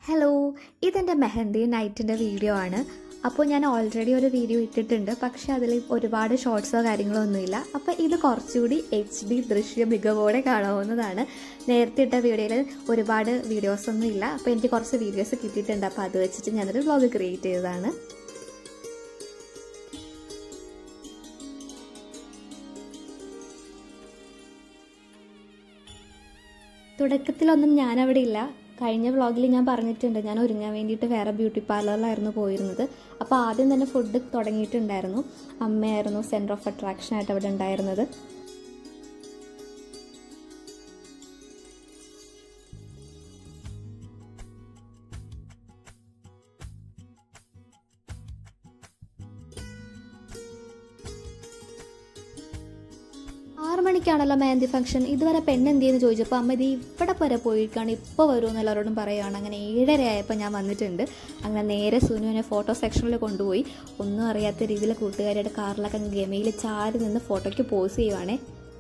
hello ഇതെൻ്റെ mehndi നൈറ്റിൻ്റെ video ആണ് അപ്പോൾ ഞാൻ ഓൾറെഡി ഒരു വീഡിയോ ഇട്ടിട്ടുണ്ട് പക്ഷേ അതിൽ ഒരുപാട് ഷോർട്സോ കാര്യങ്ങളോ ഒന്നുമില്ല അപ്പോൾ ഇത് കുറച്ചുകൂടി എച്ച് ഡി ദൃശ്യ മികവോടെ കാണാവുന്നതാണ് നേരത്തെ ഇട്ട വീഡിയോയിൽ ഒരുപാട് വീഡിയോസ് ഒന്നും ഇല്ല അപ്പോൾ എനിക്ക് കുറച്ച് വീഡിയോസ് കിട്ടിയിട്ടുണ്ട് അപ്പോൾ അത് വെച്ചിട്ട് ഞാനൊരു വ്ളോഗ് ക്രിയേറ്റ് ചെയ്തതാണ് തുടക്കത്തിലൊന്നും ഞാനവിടെ ഇല്ല കഴിഞ്ഞ വ്ളോഗിൽ ഞാൻ പറഞ്ഞിട്ടുണ്ട് ഞാൻ ഒരുങ്ങാൻ വേണ്ടിയിട്ട് വേറെ ബ്യൂട്ടി പാർലറിലായിരുന്നു പോയിരുന്നത് അപ്പോൾ ആദ്യം തന്നെ ഫുഡ് തുടങ്ങിയിട്ടുണ്ടായിരുന്നു അമ്മയായിരുന്നു സെൻറ്റർ ഓഫ് അട്രാക്ഷൻ ആയിട്ട് അവിടെ ഉണ്ടായിരുന്നത് ആറു മണിക്കാണല്ലോ മെഹന്തി ഫംഗ്ഷൻ ഇതുവരെ പെണ്ണ് എന്ത് ചെയ്യുന്നു ചോദിച്ചപ്പോൾ അമ്മ ഇത് ഇവിടെ വരെ പോയിരിക്കാണ് ഇപ്പോൾ വരുമെന്ന് എല്ലാവരോടും പറയുകയാണ് അങ്ങനെ ഏഴര ആയപ്പോൾ ഞാൻ വന്നിട്ടുണ്ട് അങ്ങനെ നേരെ സുനുവിനെ ഫോട്ടോ സെക്ഷനിൽ കൊണ്ടുപോയി ഒന്നും അറിയാത്ത രീതിയിൽ കൂട്ടുകാരുടെ കാറിലൊക്കെ അങ്ങ് ഗമയിൽ ചാരി നിന്ന് ഫോട്ടോയ്ക്ക് പോസ് ചെയ്യുവാണേ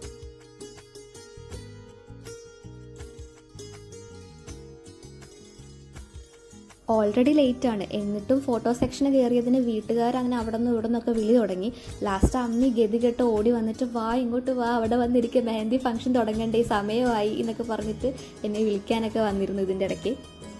ഓൾറെഡി ലേറ്റ് ആണ് എന്നിട്ടും ഫോട്ടോ സെക്ഷന് കയറിയതിന് വീട്ടുകാർ അങ്ങനെ അവിടെ നിന്ന് ഇവിടെ നിന്നൊക്കെ വിളി തുടങ്ങി ലാസ്റ്റ് അമ്മി ഗതികെട്ട് ഓടി വന്നിട്ട് വാ ഇങ്ങോട്ട് വാ അവിടെ വന്നിരിക്കുക മെഹന്തി ഫംഗ്ഷൻ തുടങ്ങണ്ടേ സമയമായി എന്നൊക്കെ പറഞ്ഞിട്ട് എന്നെ വിളിക്കാനൊക്കെ വന്നിരുന്നു ഇതിൻ്റെ ഇടയ്ക്ക്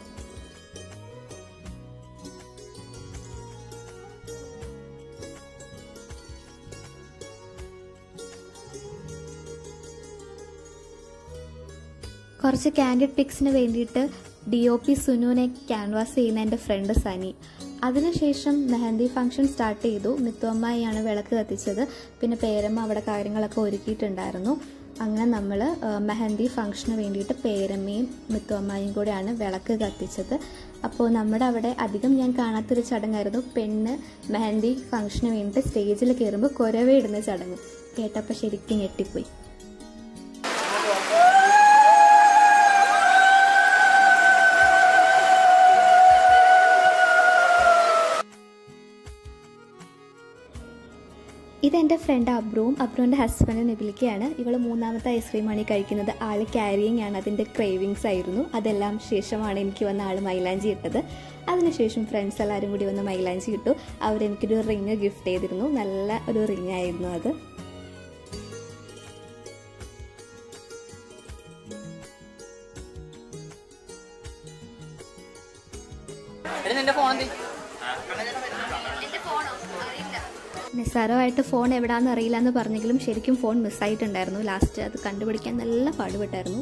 കുറച്ച് കാൻഡിഡ് പിക്സിന് വേണ്ടിയിട്ട് ഡി ഒ പി സുനുവിനെ ക്യാൻവാസ് ചെയ്യുന്ന എൻ്റെ ഫ്രണ്ട് സനി അതിനുശേഷം മെഹന്തി ഫംഗ്ഷൻ സ്റ്റാർട്ട് ചെയ്തു മിത്തുവമ്മായിയാണ് വിളക്ക് കത്തിച്ചത് പിന്നെ പേരമ്മ അവിടെ കാര്യങ്ങളൊക്കെ ഒരുക്കിയിട്ടുണ്ടായിരുന്നു അങ്ങനെ നമ്മൾ മെഹന്തി ഫംഗ്ഷന് വേണ്ടിയിട്ട് പേരമ്മയും മിത്തുവമ്മായും കൂടെയാണ് വിളക്ക് കത്തിച്ചത് അപ്പോൾ നമ്മുടെ അവിടെ അധികം ഞാൻ കാണാത്തൊരു ചടങ്ങായിരുന്നു പെണ്ണ് മെഹന്തി ഫംഗ്ഷന് വേണ്ടിയിട്ട് സ്റ്റേജിൽ കയറുമ്പോൾ കുരവയിടുന്ന ചടങ്ങ് കേട്ടപ്പോൾ ശരിക്കും ഞെട്ടിപ്പോയി ഇതെൻ്റെ ഫ്രണ്ട് അബ്രുവും അബ്രുവിൻ്റെ ഹസ്ബൻഡ് നിബിലിക്കയാണ് ഇവൾ മൂന്നാമത്തെ ഐസ്ക്രീമാണ് ഈ കഴിക്കുന്നത് ആൾ ക്യാരിയിങ് ആണ് അതിൻ്റെ ക്രേവിങ്സ് ആയിരുന്നു അതെല്ലാം ശേഷമാണ് എനിക്ക് വന്ന ആൾ മൈലാഞ്ചി ഇട്ടത് അതിനുശേഷം ഫ്രണ്ട്സ് എല്ലാവരും കൂടി വന്ന് മൈലാഞ്ചി ഇട്ടു അവരെനിക്കൊരു റിങ് ഗിഫ്റ്റ് ചെയ്തിരുന്നു നല്ല ഒരു റിങ് ആയിരുന്നു അത് നിന്റെ ഫോൺ എന്തി നിസ്സാരമായിട്ട് ഫോൺ എവിടാന്ന് അറിയില്ല എന്ന് പറഞ്ഞെങ്കിലും ശരിക്കും ഫോൺ മിസ്സായിട്ടുണ്ടായിരുന്നു ലാസ്റ്റ് അത് കണ്ടുപിടിക്കാൻ നല്ല പാടുപെട്ടായിരുന്നു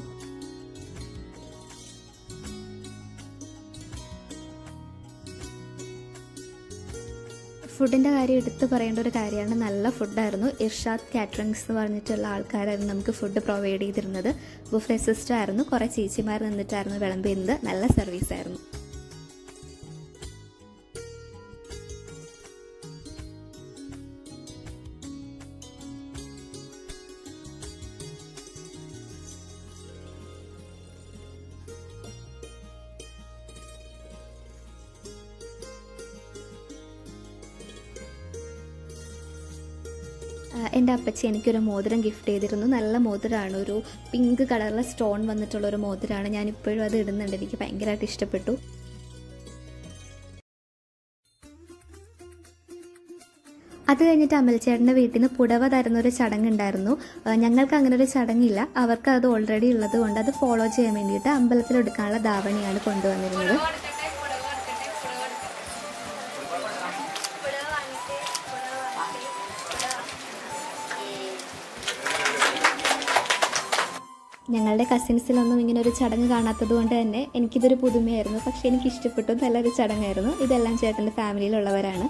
ഫുഡിൻ്റെ കാര്യം എടുത്ത് പറയേണ്ട ഒരു കാര്യമാണ് നല്ല ഫുഡായിരുന്നു ഇർഷാദ് കാറ്ററിങ്സ് എന്ന് പറഞ്ഞിട്ടുള്ള ആൾക്കാരായിരുന്നു നമുക്ക് ഫുഡ് പ്രൊവൈഡ് ചെയ്തിരുന്നത് ബുഫെ സിസ്റ്റം ആയിരുന്നു കുറേ ചേച്ചിമാർ നിന്നിട്ടായിരുന്നു വിളമ്പുന്നത് നല്ല സർവീസ് ആയിരുന്നു എൻ്റെ അപ്പച്ചി എനിക്കൊരു മോതിരം ഗിഫ്റ്റ് ചെയ്തിരുന്നു നല്ല മോതിരമാണ് ഒരു പിങ്ക് കളറിലെ സ്റ്റോൺ വന്നിട്ടുള്ള ഒരു മോതിരമാണ് ഞാൻ ഇപ്പോഴും അത് ഇടുന്നുണ്ട് എനിക്ക് ഭയങ്കരമായിട്ട് ഇഷ്ടപ്പെട്ടു അത് കഴിഞ്ഞിട്ട് അമൽച്ചേട്ടൻ്റെ വീട്ടിൽ നിന്ന് പുടവ തരുന്ന ഒരു ചടങ്ങുണ്ടായിരുന്നു ഞങ്ങൾക്ക് അങ്ങനെ ഒരു ചടങ്ങില്ല അവർക്ക് അത് ഓൾറെഡി ഉള്ളത് കൊണ്ട് അത് ഫോളോ ചെയ്യാൻ വേണ്ടിയിട്ട് അമ്പലത്തിൽ എടുക്കാനുള്ള ധാവണിയാണ് കൊണ്ടുവന്നിരുന്നത് ഞങ്ങളുടെ കസിൻസിലൊന്നും ഇങ്ങനെ ഒരു ചടങ്ങ് കാണാത്തത് കൊണ്ട് തന്നെ എനിക്കിതൊരു പുതുമയായിരുന്നു പക്ഷേ എനിക്ക് ഇഷ്ടപ്പെട്ടു നല്ലൊരു ചടങ്ങായിരുന്നു ഇതെല്ലാം ചേട്ടൻ്റെ ഫാമിലിയിലുള്ളവരാണ്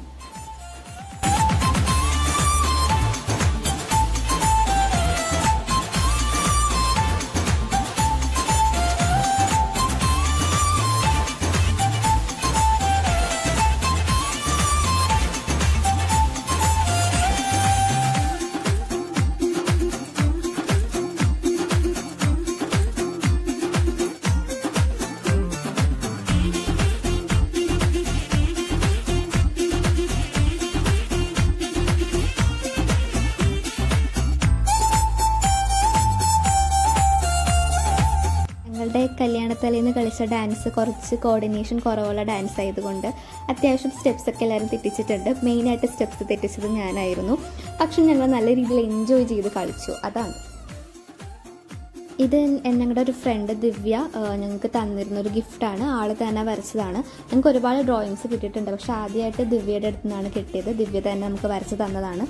ഞങ്ങളുടെ കല്യാണത്തലേന്ന് കളിച്ച ഡാൻസ് കുറച്ച് കോർഡിനേഷൻ കുറവുള്ള ഡാൻസ് ആയതുകൊണ്ട് അത്യാവശ്യം സ്റ്റെപ്സ് ഒക്കെ എല്ലാവരും തെറ്റിച്ചിട്ടുണ്ട് മെയിനായിട്ട് സ്റ്റെപ്സ് തെറ്റിച്ചത് ഞാനായിരുന്നു പക്ഷെ ഞങ്ങൾ നല്ല രീതിയിൽ എൻജോയ് ചെയ്ത് കളിച്ചു അതാണ് ഇത് ഞങ്ങളുടെ ഒരു ഫ്രണ്ട് ദിവ്യ ആ, ഞങ്ങൾക്ക് തന്നിരുന്ന ഒരു ഗിഫ്റ്റാണ് ആൾ തന്നെ വരച്ചതാണ് ഞങ്ങൾക്ക് ഒരുപാട് ഡ്രോയിങ്സ് കിട്ടിയിട്ടുണ്ട് പക്ഷെ ആദ്യമായിട്ട് ദിവ്യയുടെ അടുത്ത് നിന്നാണ് കിട്ടിയത് ദിവ്യ തന്നെ നമുക്ക് വരച്ച് തന്നതാണ്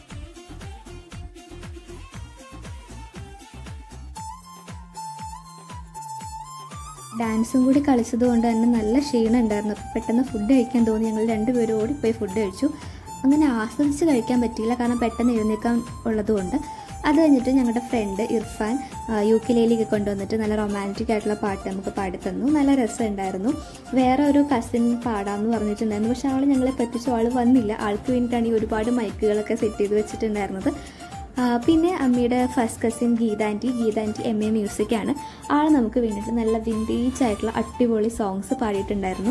ഡാൻസും കൂടി കളിച്ചത് കൊണ്ട് തന്നെ നല്ല ക്ഷീണം ഉണ്ടായിരുന്നു അപ്പോൾ പെട്ടെന്ന് ഫുഡ് കഴിക്കാൻ തോന്നി ഞങ്ങൾ രണ്ടുപേരും ഓടിപ്പോയി ഫുഡ് കഴിച്ചു അങ്ങനെ ആസ്വദിച്ച് കഴിക്കാൻ പറ്റിയില്ല കാരണം പെട്ടെന്ന് എഴുന്നേക്കാൻ ഉള്ളതുകൊണ്ട് അത് കഴിഞ്ഞിട്ട് ഞങ്ങളുടെ ഫ്രണ്ട് ഇർഫാൻ യൂക്കിലേക്ക് കൊണ്ടുവന്നിട്ട് നല്ല റൊമാൻറ്റിക് ആയിട്ടുള്ള പാട്ട് നമുക്ക് പാടിത്തന്നു നല്ല രസമുണ്ടായിരുന്നു വേറെ ഒരു കസിൻ പാടാമെന്ന് പറഞ്ഞിട്ടുണ്ടായിരുന്നു പക്ഷെ ആൾ ഞങ്ങളെ പറ്റിച്ചു ആൾ വന്നില്ല ആൾക്ക് വേണ്ടിയിട്ടാണ് ഈ ഒരുപാട് മൈക്കുകളൊക്കെ സെറ്റ് ചെയ്ത് വെച്ചിട്ടുണ്ടായിരുന്നത് ആ, പിന്നെ അമ്മയുടെ first cousin Geetha aunty Geetha aunty M A മ്യൂസിക്കാണ് ആൾ നമുക്ക് വേണ്ടിയിട്ട് നല്ല വിൻറ്റേജ് ആയിട്ടുള്ള അടിപൊളി സോങ്സ് പാടിയിട്ടുണ്ടായിരുന്നു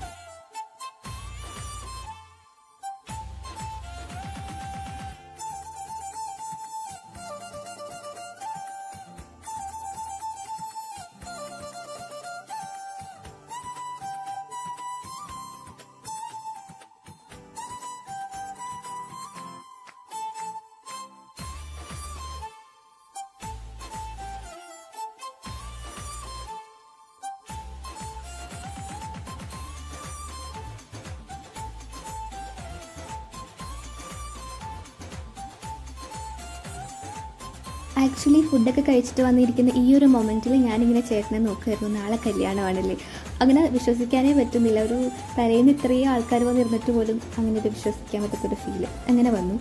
ആക്ച്വലി ഫുഡൊക്കെ കഴിച്ചിട്ട് വന്നിരിക്കുന്ന ഈ ഒരു മൊമെൻറ്റിൽ ഞാനിങ്ങനെ ചേട്ടനെ നോക്കുമായിരുന്നു നാളെ കല്യാണമാണല്ലേ അങ്ങനെ വിശ്വസിക്കാനേ പറ്റുന്നില്ല ഒരു തലേന്ന് ഇത്രയും ആൾക്കാർ വന്നിരുന്നിട്ട് പോലും അങ്ങനെ ഒരു വിശ്വസിക്കാൻ പറ്റാത്തൊരു ഫീല് അങ്ങനെ വന്നു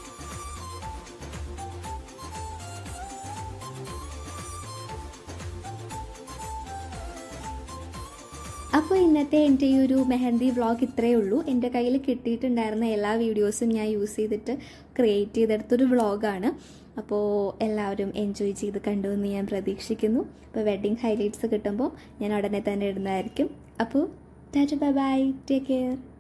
അപ്പോൾ ഇന്നത്തെ എൻ്റെ ഈ ഒരു മെഹന്തി വ്ളോഗ് ഇത്രയേ ഉള്ളൂ എൻ്റെ കയ്യിൽ കിട്ടിയിട്ടുണ്ടായിരുന്ന എല്ലാ വീഡിയോസും ഞാൻ യൂസ് ചെയ്തിട്ട് ക്രിയേറ്റ് ചെയ്തെടുത്തൊരു വ്ളോഗാണ് അപ്പോൾ എല്ലാവരും എൻജോയ് ചെയ്ത് കണ്ടു എന്ന് ഞാൻ പ്രതീക്ഷിക്കുന്നു അപ്പോൾ വെഡ്ഡിങ് ഹൈലൈറ്റ്സ് കിട്ടുമ്പോൾ ഞാൻ ഉടനെ തന്നെ ഇടുന്നതായിരിക്കും അപ്പോൾ tata bye bye take care